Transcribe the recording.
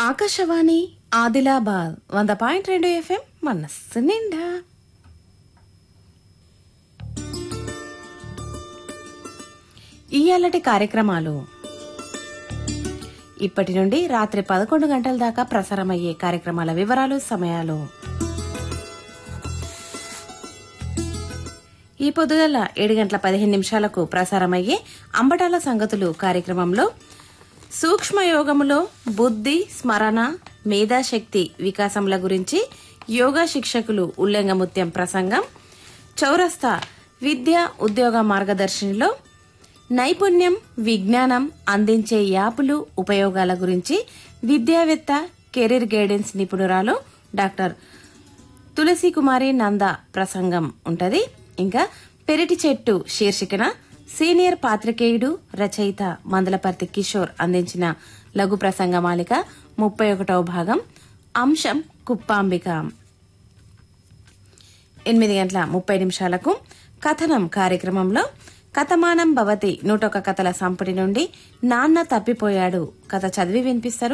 ఆకాశవాణి ఆదిలాబాద్ వంద పాయింట్ రెండు ఎఫ్ఎం మనస్సు నిండా ఇయ్యాలటి కార్యక్రమాలు ఇప్పటి నుండి రాత్రి పదకొండు గంటల దాకా ప్రసారమయ్యే కార్యక్రమాల వివరాలు సమయాలు ఈ పొద్దుగల ఏడు గంటల పదిహేను నిమిషాలకు ప్రసారమయ్యే అంబటాల సంగతులు కార్యక్రమంలో సూక్ష్మయోగములో బుద్ధి స్మరణ మేధాశక్తి వికాసముల గురించి యోగా శిక్షకులు ఉల్లంగముత్యం ప్రసంగం చౌరస్తా విద్య ఉద్యోగ మార్గదర్శినిలో నైపుణ్యం విజ్ఞానం అందించే యాపులు ఉపయోగాల గురించి విద్యావేత్త కెరీర్ గైడెన్స్ నిపుణురాలు డాక్టర్ తులసి కుమారి నంద ప్రసంగం ఉంటది ఇంకా పెరటి చెట్టు శీర్షికన సీనియర్ పాత్రికేయుడు రచయిత మందలపర్తి కిషోర్ అందించిన లఘు ప్రసంగమాలిక ముప్పై ఒకటవ భాగం అంశం కుప్పాంబిక ఎనిమిది గంటల ముప్పై నిమిషాలకు కథనం కార్యక్రమంలో కథమానం భవతి నూటొక కథల సంపుటి నుండి నాన్న తప్పిపోయాడు కథ చదివి వినిపిస్తారు